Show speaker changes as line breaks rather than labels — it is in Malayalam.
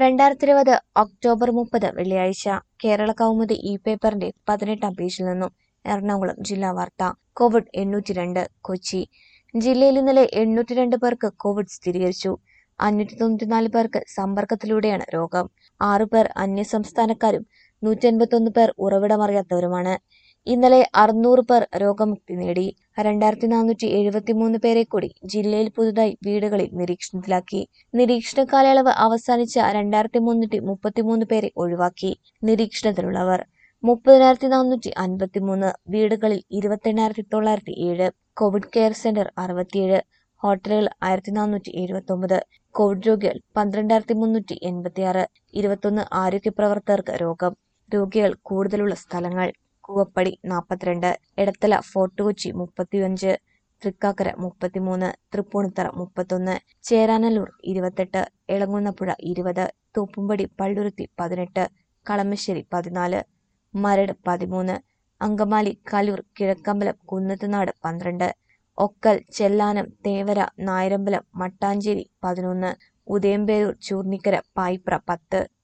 രണ്ടായിരത്തി ഇരുപത് ഒക്ടോബർ മുപ്പത് വെള്ളിയാഴ്ച കേരള കൗമുദി ഇ പേപ്പറിന്റെ പതിനെട്ടാം പേജിൽ നിന്നും എറണാകുളം ജില്ലാ വാർത്ത കോവിഡ് എണ്ണൂറ്റി രണ്ട് കൊച്ചി ജില്ലയിൽ ഇന്നലെ എണ്ണൂറ്റി രണ്ട് പേർക്ക് കോവിഡ് സ്ഥിരീകരിച്ചു അഞ്ഞൂറ്റി തൊണ്ണൂറ്റിനാല് പേർക്ക് സമ്പർക്കത്തിലൂടെയാണ് രോഗം ആറു പേർ അന്യസംസ്ഥാനക്കാരും നൂറ്റി അൻപത്തൊന്ന് പേർ ഉറവിടമറിയാത്തവരുമാണ് ഇന്നലെ അറുന്നൂറ് പേർ രോഗമുക്തി നേടി രണ്ടായിരത്തി നാനൂറ്റി എഴുപത്തിമൂന്ന് പേരെ കൂടി ജില്ലയിൽ പുതുതായി വീടുകളിൽ നിരീക്ഷണത്തിലാക്കി നിരീക്ഷണ കാലയളവ് അവസാനിച്ച രണ്ടായിരത്തി മുന്നൂറ്റി മുപ്പത്തിമൂന്ന് പേരെ ഒഴിവാക്കി നിരീക്ഷണത്തിലുള്ളവർ മുപ്പതിനായിരത്തി നാനൂറ്റി അൻപത്തിമൂന്ന് വീടുകളിൽ ഇരുപത്തെണ്ണായിരത്തി തൊള്ളായിരത്തി ഏഴ് കോവിഡ് കെയർ സെന്റർ അറുപത്തിയേഴ് ഹോട്ടലുകൾ ആയിരത്തി നാനൂറ്റി എഴുപത്തി ഒമ്പത് കോവിഡ് രോഗികൾ പന്ത്രണ്ടായിരത്തി മുന്നൂറ്റി എൺപത്തിയാറ് ഇരുപത്തൊന്ന് ആരോഗ്യ പ്രവർത്തകർക്ക് രോഗം രോഗികൾ കൂടുതലുള്ള സ്ഥലങ്ങൾ കൂവപ്പടി നാൽപ്പത്തിരണ്ട് എടത്തല ഫോർട്ട് കൊച്ചി മുപ്പത്തിയഞ്ച് തൃക്കാക്കര മുപ്പത്തിമൂന്ന് തൃപ്പൂണിത്തറ മുപ്പത്തൊന്ന് ചേരാനല്ലൂർ ഇരുപത്തെട്ട് എളങ്ങുന്നപ്പുഴ ഇരുപത് തോപ്പുംപടി പള്ളുരുത്തി പതിനെട്ട് കളമശ്ശേരി പതിനാല് മരട് പതിമൂന്ന് അങ്കമാലി കലൂർ കിഴക്കമ്പലം കുന്നത്തുനാട് പന്ത്രണ്ട് ഒക്കൽ ചെല്ലാനം തേവര നായരമ്പലം മട്ടാഞ്ചേരി പതിനൊന്ന് ഉദയംപേരൂർ ചൂർണിക്കര പായിപ്ര പത്ത്